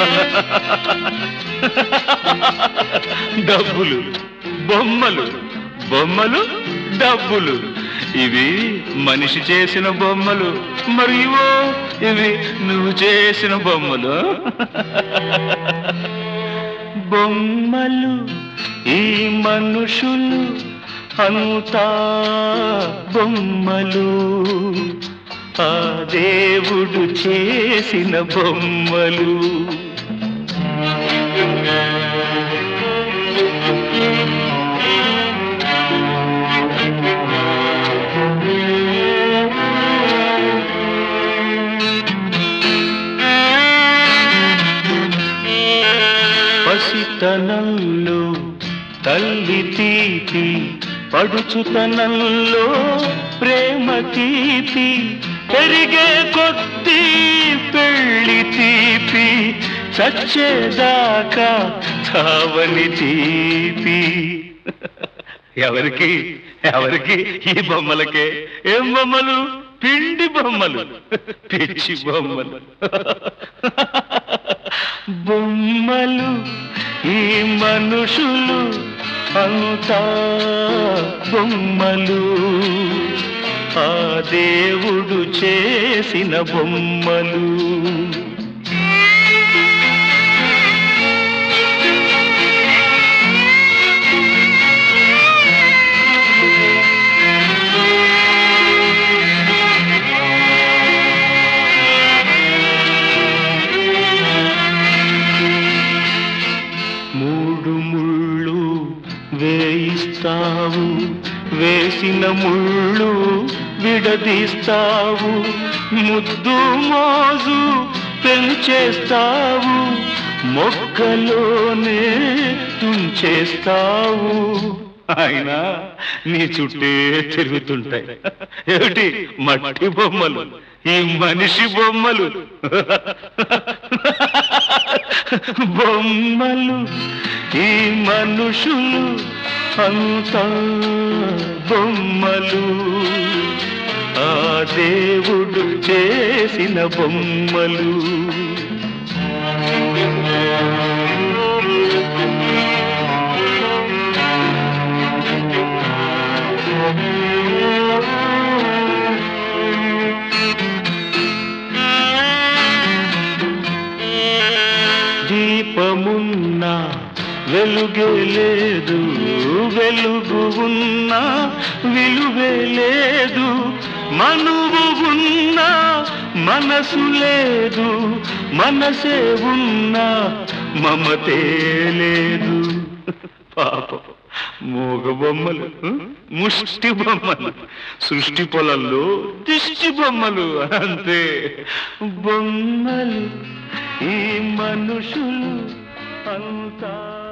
డబ్బులు బొమ్మలు బొమ్మలు డబ్బులు ఇవి మనిషి చేసిన బొమ్మలు మరి ఇవో ఇవి నువ్వు చేసిన బొమ్మలు బొమ్మలు ఈ మనుషులు అంతా బొమ్మలు ఆ దేవుడు చేసిన బొమ్మలు పసితనంలో తల్లి తీపి పడుచుతనంలో ప్రేమ తీపి పెరిగే కొద్దీ పెళ్లి తీపి చచ్చేదాకా చావని తీపి ఎవరికి ఎవరికి ఈ బొమ్మలకే ఏం బొమ్మలు పిండి బొమ్మలు పిచ్చి బొమ్మలు బొమ్మలు ఈ మనుషులు అంతా బొమ్మలు ఆ దేవుడు చేసిన బొమ్మలు మూడు ముళ్ళు వేయిస్తావు వేసిన ముళ్ళు విడదీస్తావు ముద్దు మోజు పెంచేస్తావు మొక్కలోనే తుంచేస్తావు ఆయన నీ చుట్టే తిరుగుతుంటాయి ఏమిటి మట్టి బొమ్మలు ఈ మనిషి బొమ్మలు బొమ్మలు ఈ మనుషులు అంతా బొమ్మలు ఆ దేవుడు చేసిన బొమ్మలు దీపమున్న వెలుగే లేదు వెలుగు ఉన్న విలువే లేదు మనువు ఉన్న మనసు లేదు మనసే ఉన్న మమతే లేదు పాపం మూగ బొమ్మలు ముష్టి బొమ్మలు సృష్టి పొలంలో దిష్టి బొమ్మలు అంతే బొమ్మలు ఈ మనుషులు అంతా